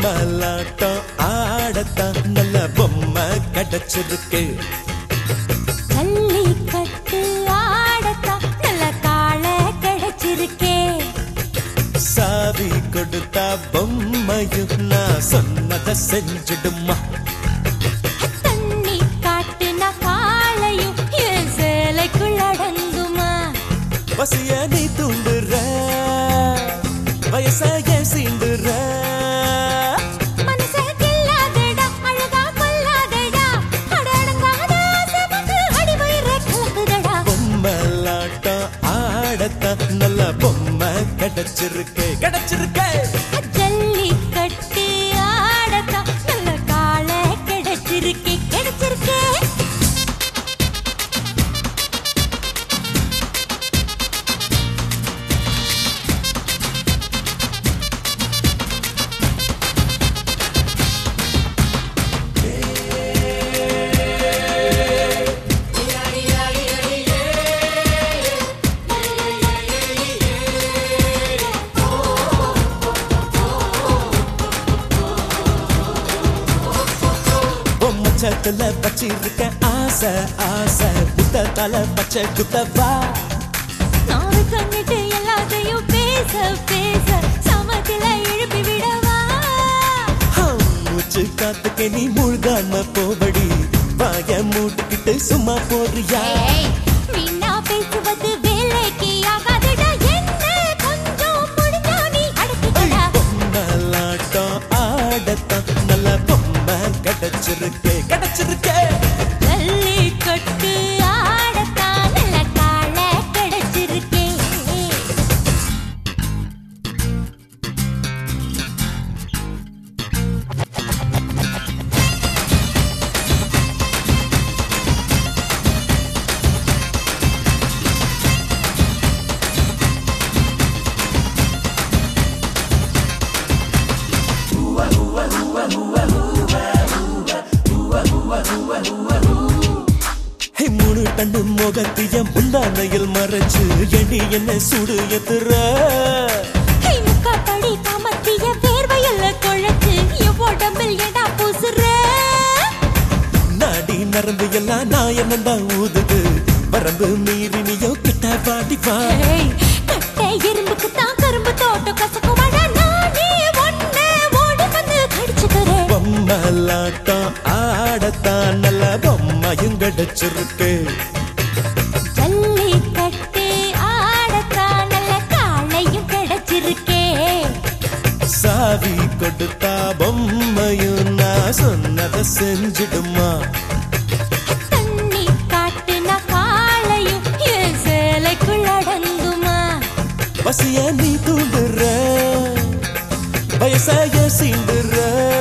பொம்மலாட்டம் ஆடத்தான் நல்ல பொம்மை கிடைச்சிருக்கு ஜல்லிக்கட்டு ஆடத்தான் நல்ல காளை கிடைச்சிருக்கே சாவி கொடுத்தா பொம்மையும் நான் சொன்னதை செஞ்சிடுமா தண்ணி காட்டுன காளையும் என் சேலைக்குள் அடங்குமா பசிய நீ தூண்டுற வயசாய சீண்டுற மனசே கில்லாதேடா, அழகா கொல்லாதேடா. அட அடங்காத ஆசை வந்து அடிவயிறை கலக்குதடா. பொம்மலாட்டம் ஆடத்தான் நல்ல பொம்மை கிடைச்சிருக்கு கிடைச்சிருக்கு ஜல்லிக்கட்டு ஆடத்தான் நல்ல காளை கிடைச்சிருக்கே, கிடைச்சிருக்கே. பொம்மச்சத்துல வச்சிருக்க ஆசை ஆசை புத்தத்தால பச்சை குத்தவா நாவு கண்ணிட்டு எல்லாத்தையும் பேச பேச சமத்துல எழுப்பி விடவா ஹம், மூச்சு காத்துக்கு நீ மூழ்காம போபடி வாய மூட்டுக்கிட்டு சும்மா போறியா ஏய், வீணா பேசுவது வேலைக்கு ஆகாதுடா. என்ன கொஞ்சம் முடிஞ்சா நீ அடக்கிக்கடா. பொம்மலாட்டம் ஆடத்தான் நல்ல பொம்மை கிடைச்சிருக்கு கிடைச்சிருக்கு ஜல்லிக்கட்டு ஆடத்தான் நல்ல காளை கிடைச்சிருக்கே. ஹே, மூணு டன்னு முகத்திய முந்தானையில் மறைச்சு எடி என்ன சுடு எத்துற கை முக்காப்படி காமத்திய வேர்வையில குழைச்சு என் உடம்பில் ஏடா பூசுற? நாடி நரம்பு எல்லாம் நான் என்னண்டா ஊதுது வரம்பு மீறி நீயோ கிட்ட பாடி வா ஏய், கட்டை எறும்புக்குத்தான் கரும்பு தோட்டம் கசக்குமாடா. நானே உன்னை ஓடி வந்து கடிச்சுக்கிறேன். பொம்மலாட்டம் ஆடத்தான் நல்ல பொம்மையும் கிடைச்சிருக்கு ஜல்லிக்கட்டு ஆடத்தான் நல்ல காளையும் கிடைச்சிருக்கே. சாவி கொடுத்தா பொம்மையும் நான் சொன்னதை செஞ்சிடுமா தண்ணி காட்டுன காளையும் என் சேலைக்குள் அடங்குமா? பசிய நீ தூண்டுற வயசாய சீண்டுற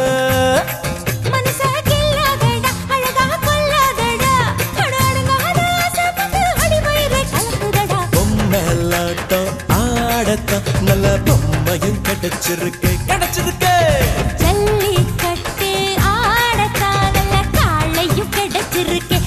மனசே கில்லாதடா, அழகா கொல்லாதடா. அட அடங்காத ஆசை வந்து அடிவயிறை கலக்குதடா. பொம்மலாட்டம் ஆடத்தான் நல்ல பொம்மையும் கிடைச்சிருக்கு கிடைச்சிருக்கு ஜல்லிக்கட்டு ஆடத்தான் நல்ல காளையும் கிடைச்சிருக்கே